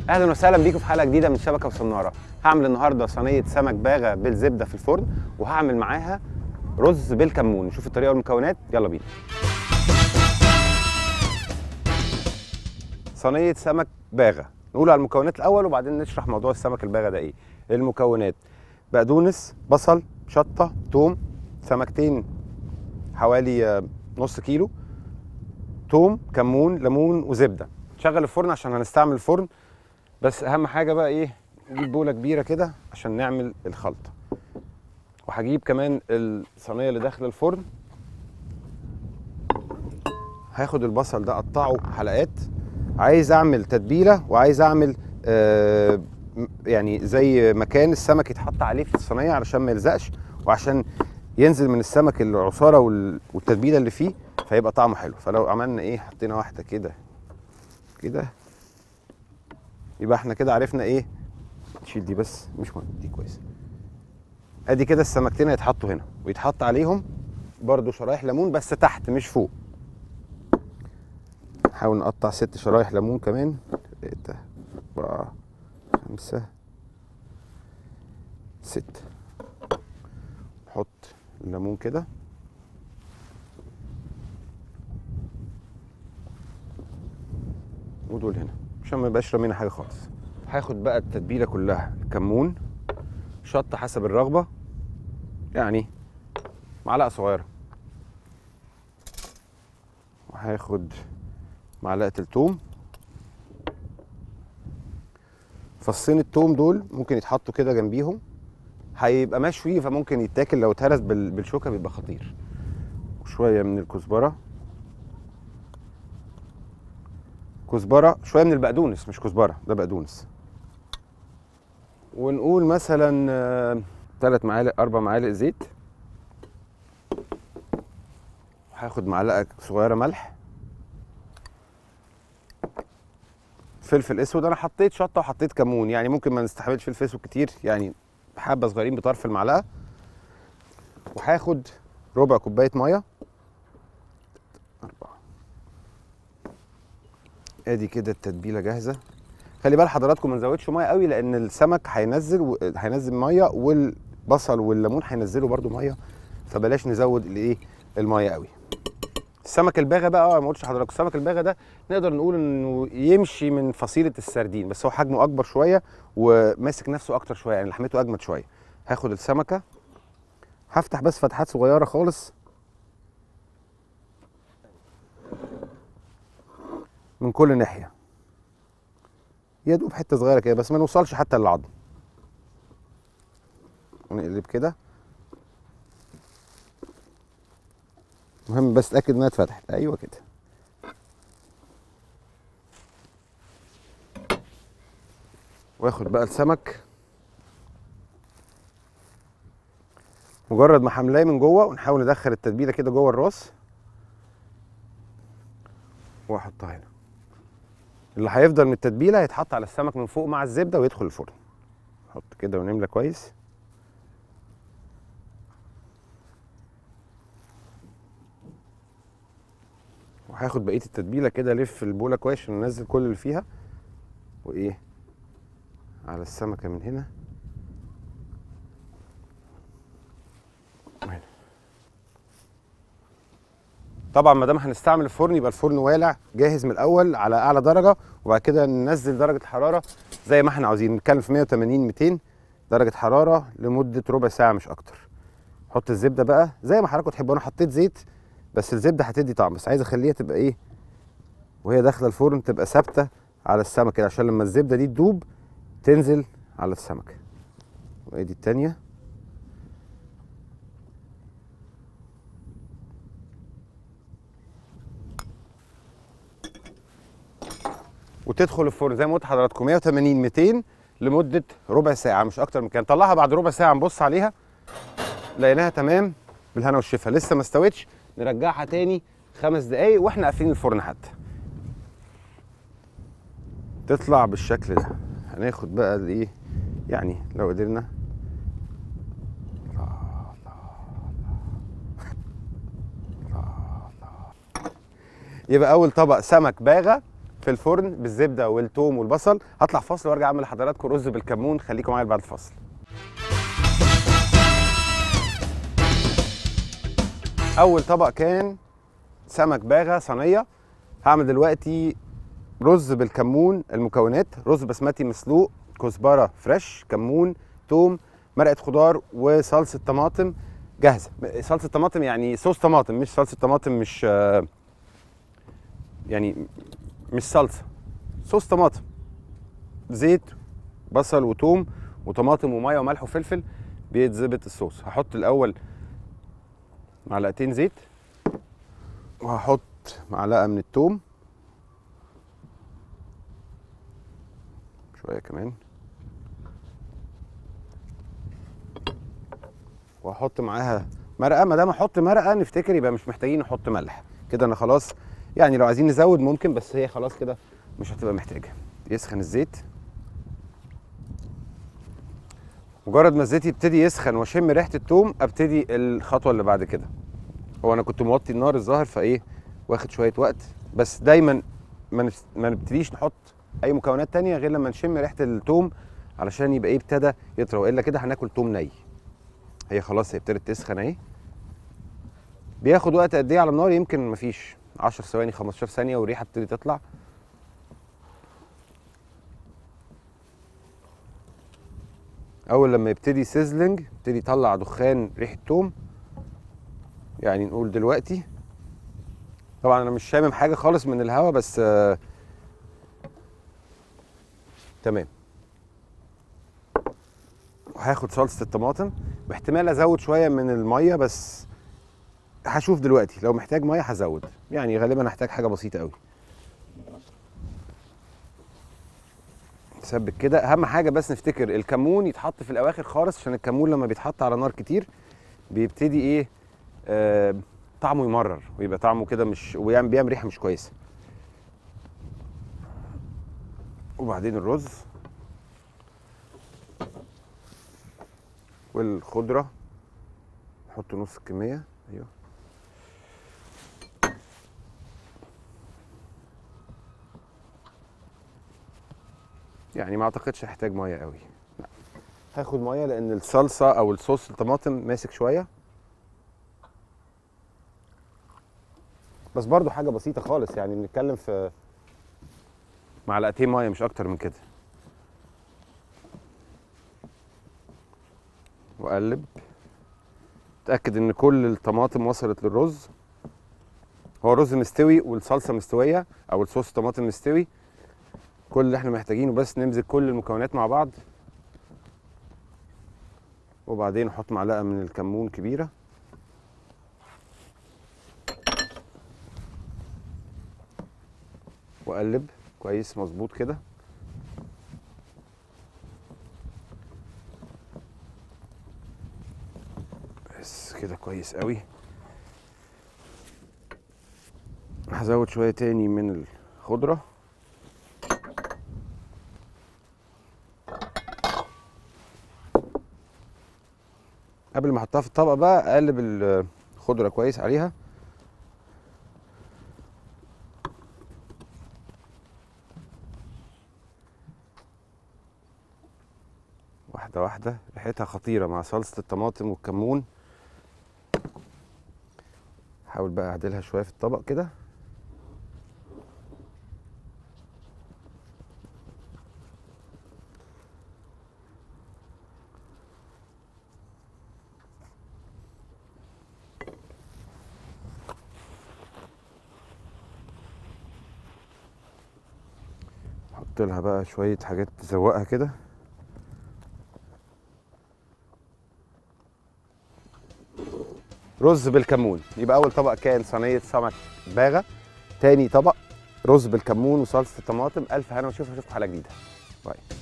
اهلا وسهلا بيكم في حلقه جديده من شبكه وصناره هعمل النهارده صينيه سمك باغه بالزبده في الفرن وهعمل معاها رز بالكمون نشوف الطريقه والمكونات يلا بينا صينيه سمك باغه نقول على المكونات الاول وبعدين نشرح موضوع السمك الباغه ده ايه المكونات بقدونس بصل شطه توم سمكتين حوالي آه، نص كيلو توم كمون ليمون وزبده شغل الفرن عشان هنستعمل الفرن بس اهم حاجه بقى ايه نجيب بوله كبيره كده عشان نعمل الخلطه وهجيب كمان الصينيه اللي داخله الفرن هاخد البصل ده اقطعه حلقات عايز اعمل تتبيله وعايز اعمل آه م- يعني زي مكان السمك يتحط عليه في الصينيه علشان ما يلزقش وعشان ينزل من السمك العصاره وال- والتتبيله اللي فيه فيبقى طعمه حلو فلو عملنا ايه حطينا واحده كده كده يبقى احنا كده عرفنا ايه نشيل دي بس مش مهم دي كويسه ادي كده السمكتين هيتحطوا هنا ويتحط عليهم برضو شرايح ليمون بس تحت مش فوق نحاول نقطع ست شرايح ليمون كمان تلاتة أربعة خمسة ستة نحط الليمون كده ودول هنا عشان ما يبقاش رامينا حاجه خالص هاخد بقى التتبيله كلها كمون شطه حسب الرغبه يعني معلقه صغيره وهاخد معلقه التوم فصين التوم دول ممكن يتحطوا كده جنبيهم هيبقى مشوي فممكن يتاكل لو اتهرس بال- بالشوكه بيبقى خطير وشويه من الكزبره كزبره شويه من البقدونس مش كزبره ده بقدونس ونقول مثلا ثلاث معالق اربع معالق زيت هاخد معلقه صغيره ملح فلفل اسود انا حطيت شطه وحطيت كمون يعني ممكن ما نستحملش فلفل اسود كتير يعني حبه صغيرين بطرف المعلقه وهاخد ربع كوبايه ميه أربعة ادي كده التتبيله جاهزه خلي بال حضراتكم ما نزودش ميه قوي لان السمك هينزل و... هينزل ميه والبصل والليمون هينزلوا برده ميه فبلاش نزود الايه الميه قوي السمك الباغه بقى اه ما قلتش لحضراتكم السمك الباغه ده نقدر نقول انه يمشي من فصيله السردين بس هو حجمه اكبر شويه وماسك نفسه اكتر شويه يعني لحمته اجمد شويه هاخد السمكه هفتح بس فتحات صغيره خالص من كل ناحيه يا دوب حته صغيره كده بس ما نوصلش حتى للعظم ونقلب كده مهم بس اتاكد انها اتفتحت ايوه كده واخد بقى السمك مجرد ما حملاه من جوه ونحاول ندخل التتبيله كده جوه الراس واحطها هنا اللي هيفضل من التتبيله هيتحط على السمك من فوق مع الزبده ويدخل الفرن نحط كده ونملى كويس وهاخد بقيه التتبيله كده الف البوله كويس عشان ننزل كل اللي فيها وايه على السمكه من هنا وهنا طبعا ما دام هنستعمل الفرن يبقى الفرن والع جاهز من الاول على اعلى درجه وبعد كده ننزل درجه الحراره زي ما احنا عاوزين نتكلم في 180 200 درجه حراره لمده ربع ساعه مش اكتر حط الزبده بقى زي ما حضراتكم تحبوا انا حطيت زيت بس الزبده هتدي طعم بس عايز اخليها تبقى ايه وهي داخله الفرن تبقى ثابته على السمك كده عشان لما الزبده دي تدوب تنزل على السمك وادي التانيه وتدخل الفرن زي ما قلت لحضراتكم 180 200 لمده ربع ساعه مش اكتر من كده نطلعها بعد ربع ساعه نبص عليها لقيناها تمام بالهنا والشفا لسه ما استوتش نرجعها تاني خمس دقايق واحنا قافلين الفرن حتى تطلع بالشكل ده هناخد بقى الايه يعني لو قدرنا يبقى اول طبق سمك باغه في الفرن بالزبده والثوم والبصل هطلع فاصل وارجع اعمل لحضراتكم رز بالكمون خليكم معايا بعد الفاصل اول طبق كان سمك باغا صينيه هعمل دلوقتي رز بالكمون المكونات رز بسمتي مسلوق كزبره فريش كمون توم مرقه خضار وصلصه طماطم جاهزه صلصه طماطم يعني صوص طماطم مش صلصه طماطم مش آه، يعني مش صلصه صوص طماطم زيت بصل وتوم وطماطم وميه وملح وفلفل بيتظبط الصوص هحط الاول معلقتين زيت وهحط معلقه من التوم شويه كمان واحط معاها مرقه ما دام احط مرقه نفتكر يبقى مش محتاجين نحط ملح كده انا خلاص يعني لو عايزين نزود ممكن بس هي خلاص كده مش هتبقى محتاجه يسخن الزيت مجرد ما الزيت يبتدي يسخن واشم ريحه التوم ابتدي الخطوه اللي بعد كده هو انا كنت موطي النار الظاهر فايه واخد شويه وقت بس دايما ما نفس- ما نبتديش نحط اي مكونات تانية غير لما نشم ريحه التوم علشان يبقى ايه ابتدى يطرى والا كده هناكل توم ني هي خلاص هي ابتدت تسخن اهي بياخد وقت قد ايه على النار يمكن مفيش 10 ثواني 15 ثانيه والريحه بتبتدي تطلع اول لما يبتدي سيزلنج يبتدي يطلع دخان ريحه توم يعني نقول دلوقتي طبعا انا مش شامم حاجه خالص من الهوا بس آه تمام وهاخد صلصه الطماطم واحتمال ازود شويه من الميه بس هشوف دلوقتي لو محتاج ميه هزود يعني غالبا هحتاج حاجه بسيطه قوي نسبك كده اهم حاجه بس نفتكر الكمون يتحط في الاواخر خالص عشان الكمون لما بيتحط على نار كتير بيبتدي ايه آه طعمه يمرر ويبقى طعمه كده مش ويعمل بيعمل ريحه مش كويسه وبعدين الرز والخضره نحط نص الكميه ايوه يعني ما اعتقدش هحتاج ميه قوي لا هاخد ميه لان الصلصه او الصوص الطماطم ماسك شويه بس برضو حاجه بسيطه خالص يعني بنتكلم في معلقتين ميه مش اكتر من كده واقلب اتاكد ان كل الطماطم وصلت للرز هو الرز مستوي والصلصه مستويه او الصوص الطماطم مستوي كل اللي احنا محتاجينه بس نمزج كل المكونات مع بعض وبعدين نحط معلقه من الكمون كبيره واقلب كويس مظبوط كده بس كده كويس قوي هزود شويه تاني من الخضره قبل ما احطها في الطبق بقى اقلب الخضره كويس عليها واحده واحده ريحتها خطيره مع صلصه الطماطم والكمون حاول بقى اعدلها شويه في الطبق كده احط لها بقى شويه حاجات تزوقها كده رز بالكمون يبقى اول طبق كان صينيه سمك باغا تاني طبق رز بالكمون وصلصه الطماطم الف هنا وشوف اشوفكم حلقه جديده باي